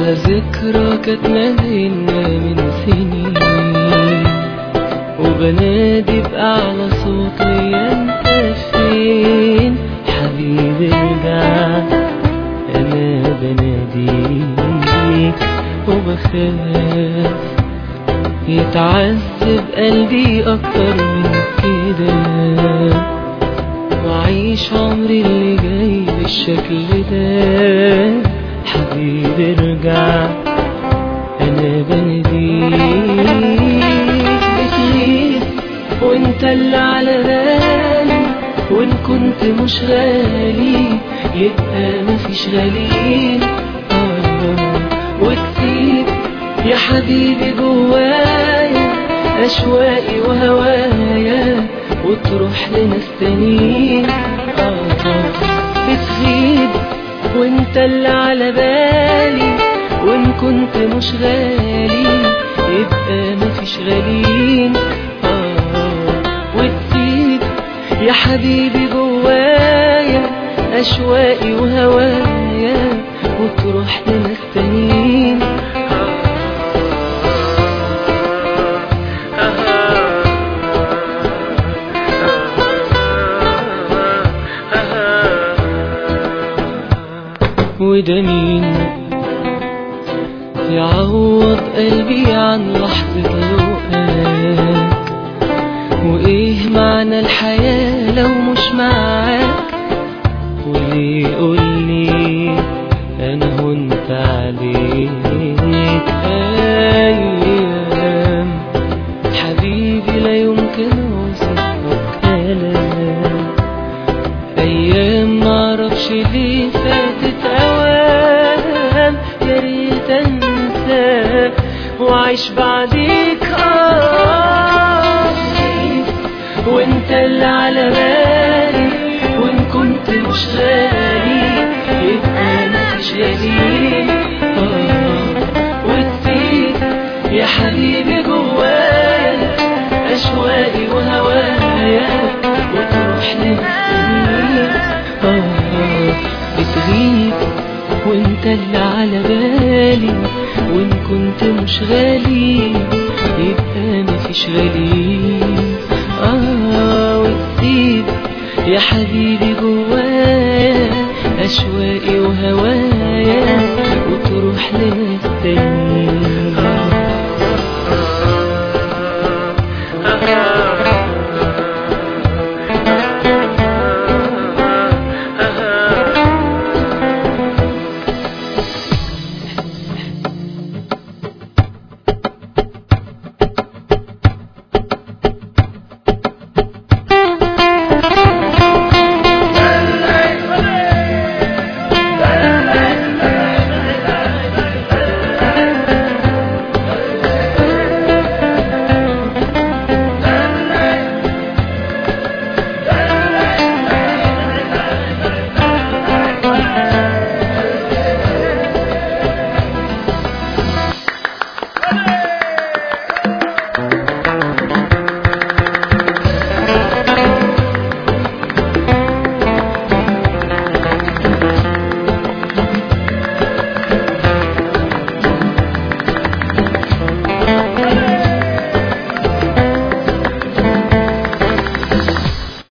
على ذكرى كانت ما بينا من سنين وبنادي بأعلى صوت يا انت فين حبيبي ارجع انا بناديك وبخاف يتعذب قلبي اكتر من كده وأعيش عمري اللي جاي بالشكل ده حبيبي ارجع أنا بناديك بتغيب وانت اللي على بالي وان كنت مش غالي يبقى مفيش غاليين آه وتسيب يا حبيبي جوايا أشواقي وهوايا وتروح لناس تانيين آه بتغيب وانت اللي على بالي وان كنت مش غالي يبقى مفيش غاليين آه وتسيب يا حبيبي جوايا أشواقي وهوايا وتروح لناس تانيين وده مين يعوض قلبي عن لحظة لقاك وإيه معنى الحياة لو مش معاك وليه قولي أنا هنت عليك أيام حبيبي لا يمكن أوصفها بكلام أيام معرفش ليه فاتت أوام يا ريت أنسى وأعيش بعديك آه وأنت اللي على بالي وإن كنت مش غالي يبقى مفيش غالي آه وتسيب يا حبيبي جوايا أشواقي وهوايا وتروح لنفسي آه بتغيب وانت اللي على بالي وان كنت مش غالي يبقى مفيش غالي اه وتسيب يا حبيبي جوايا أشواقي